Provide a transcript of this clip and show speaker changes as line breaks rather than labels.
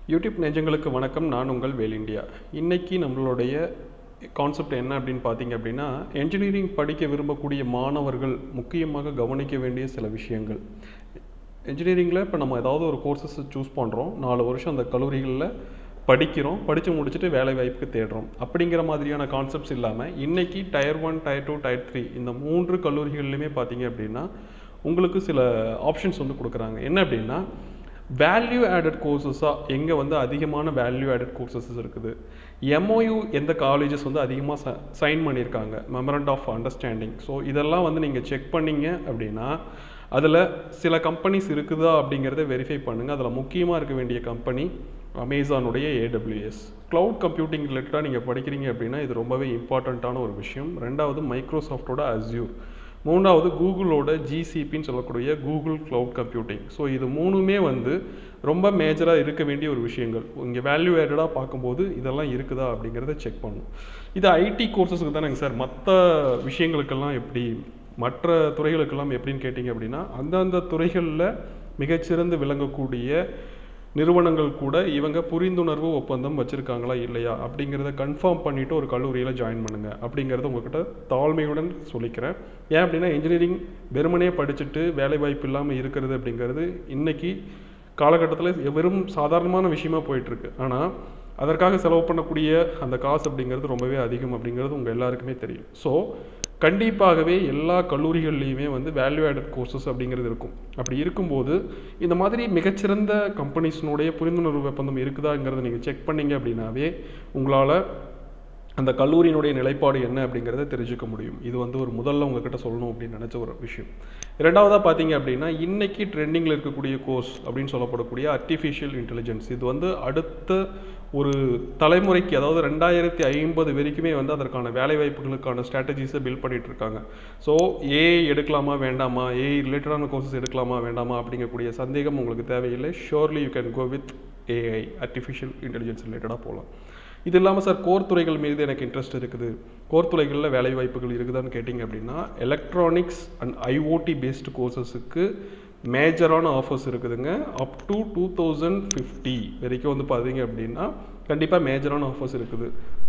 YouTube நெஞ்சங்களுக்கு வணக்கம் நான் உங்கள் வேல் இந்தியா இன்னைக்கு நம்மளுடைய கான்செப்ட் என்ன அப்படின்னு பார்த்தீங்க அப்படின்னா என்ஜினியரிங் படிக்க விரும்பக்கூடிய மாணவர்கள் முக்கியமாக கவனிக்க வேண்டிய சில விஷயங்கள் என்ஜினியரிங்கில் இப்போ நம்ம ஏதாவது ஒரு கோர்சஸ் சூஸ் பண்ணுறோம் நாலு வருஷம் அந்த கல்லூரிகளில் படிக்கிறோம் படித்து முடிச்சுட்டு வேலை வாய்ப்புக்கு தேடுறோம் அப்படிங்கிற மாதிரியான கான்செப்ட்ஸ் இல்லாமல் இன்னைக்கு tier one tier two tier three இந்த மூன்று கல்லூரிகள்லையுமே பார்த்தீங்க அப்படின்னா உங்களுக்கு சில ஆப்ஷன்ஸ் வந்து கொடுக்குறாங்க என்ன அப்படின்னா வேல்யூ ஆடட் கோர்சஸாக எங்கே வந்து அதிகமான வேல்யூ ஆடட் கோர்சஸ் இருக்குது எம்ஓயு எந்த காலேஜஸ் வந்து அதிகமாக ச சைன் பண்ணியிருக்காங்க மெமரண்ட் ஆஃப் அண்டர்ஸ்டாண்டிங் ஸோ இதெல்லாம் வந்து நீங்கள் செக் பண்ணீங்க அப்படின்னா அதில் சில கம்பெனிஸ் இருக்குதா அப்படிங்கிறத வெரிஃபை பண்ணுங்கள் அதில் முக்கியமாக இருக்க வேண்டிய கம்பெனி அமேசானுடைய ஏடபிள்யூஎஸ் க்ளவுட் கம்ப்யூட்டிங் ரிலேட்டடாக நீங்கள் படிக்கிறீங்க அப்படின்னா இது ரொம்பவே இம்பார்ட்டண்ட்டான ஒரு விஷயம் ரெண்டாவது மைக்ரோசாஃப்டோட அஸ்யூர் மூணாவது கூகுளோட ஜிசிபின்னு சொல்லக்கூடிய கூகுள் க்ளவுட் கம்ப்யூட்டிங் ஸோ இது மூணுமே வந்து ரொம்ப மேஜராக இருக்க வேண்டிய ஒரு விஷயங்கள் இங்கே வேல்யூ ஆடடாக பார்க்கும்போது இதெல்லாம் இருக்குதா அப்படிங்கிறத செக் பண்ணணும் இது ஐடி கோர்சஸுக்கு தானேங்க சார் மற்ற விஷயங்களுக்கெல்லாம் எப்படி மற்ற துறைகளுக்கெல்லாம் எப்படின்னு கேட்டிங்க அப்படின்னா அந்தந்த துறைகளில் மிகச்சிறந்து விளங்கக்கூடிய நிறுவனங்கள் கூட இவங்க புரிந்துணர்வு ஒப்பந்தம் வச்சுருக்காங்களா இல்லையா அப்படிங்கிறத கன்ஃபார்ம் பண்ணிவிட்டு ஒரு கல்லூரியில் ஜாயின் பண்ணுங்கள் அப்படிங்கிறத உங்கள்கிட்ட தாழ்மையுடன் சொல்லிக்கிறேன் ஏன் அப்படின்னா இன்ஜினியரிங் வெறுமனே படிச்சுட்டு வேலை வாய்ப்பு இல்லாமல் இருக்கிறது அப்படிங்கிறது இன்றைக்கி காலகட்டத்தில் வெறும் சாதாரணமான விஷயமா போயிட்டுருக்கு ஆனால் அதற்காக செலவு பண்ணக்கூடிய அந்த காசு அப்படிங்கிறது ரொம்பவே அதிகம் அப்படிங்கிறது உங்கள் எல்லாருக்குமே தெரியும் ஸோ கண்டிப்பாகவே எல்லா கல்லூரிகள்லேயுமே வந்து வேல்யூ ஆடட் கோர்சஸ் அப்படிங்கிறது இருக்கும் அப்படி இருக்கும்போது இந்த மாதிரி மிகச்சிறந்த கம்பெனிஸ்னுடைய புரிந்துணர்வு ஒப்பந்தம் இருக்குதாங்கிறத நீங்கள் செக் பண்ணீங்க அப்படின்னாவே உங்களால் அந்த கல்லூரியினுடைய நிலைப்பாடு என்ன அப்படிங்கிறத தெரிஞ்சுக்க முடியும் இது வந்து ஒரு முதல்ல உங்ககிட்ட சொல்லணும் அப்படின்னு நினச்ச ஒரு விஷயம் இரண்டாவதாக பார்த்தீங்க அப்படின்னா இன்னைக்கு ட்ரெண்டிங்கில் இருக்கக்கூடிய கோர்ஸ் அப்படின்னு சொல்லப்படக்கூடிய ஆர்டிஃபிஷியல் இன்டெலிஜென்ஸ் இது வந்து அடுத்த ஒரு தலைமுறைக்கு அதாவது ரெண்டாயிரத்தி ஐம்பது வரைக்குமே வந்து அதற்கான வேலைவாய்ப்புகளுக்கான ஸ்ட்ராட்டஜிஸை பில்ட் பண்ணிட்டு இருக்காங்க ஸோ ஏஐ எடுக்கலாமா வேண்டாமா ஏஐ ரிலேட்டடான கோர்சஸ் எடுக்கலாமா வேண்டாமா அப்படிங்கக்கூடிய சந்தேகம் உங்களுக்கு தேவையில்லை surely you can go with AI artificial intelligence ரிலேட்டடாக போகலாம் இது இல்லாமல் சார் கோர் துறைகள் மீது எனக்கு இன்ட்ரெஸ்ட் இருக்குது கோர் துறைகளில் வேலை வாய்ப்புகள் இருக்குதான்னு கேட்டிங்க அப்படின்னா எலக்ட்ரானிக்ஸ் அண்ட் ஐஓடி பேஸ்டு கோர்சஸுக்கு மேஜரான ஆஃபர்ஸ் இருக்குதுங்க up to two thousand fifty வரைக்கும் வந்து பார்த்தீங்க அப்படின்னா கண்டிப்பாக மேஜரான ஆஃபர்ஸ் இருக்குது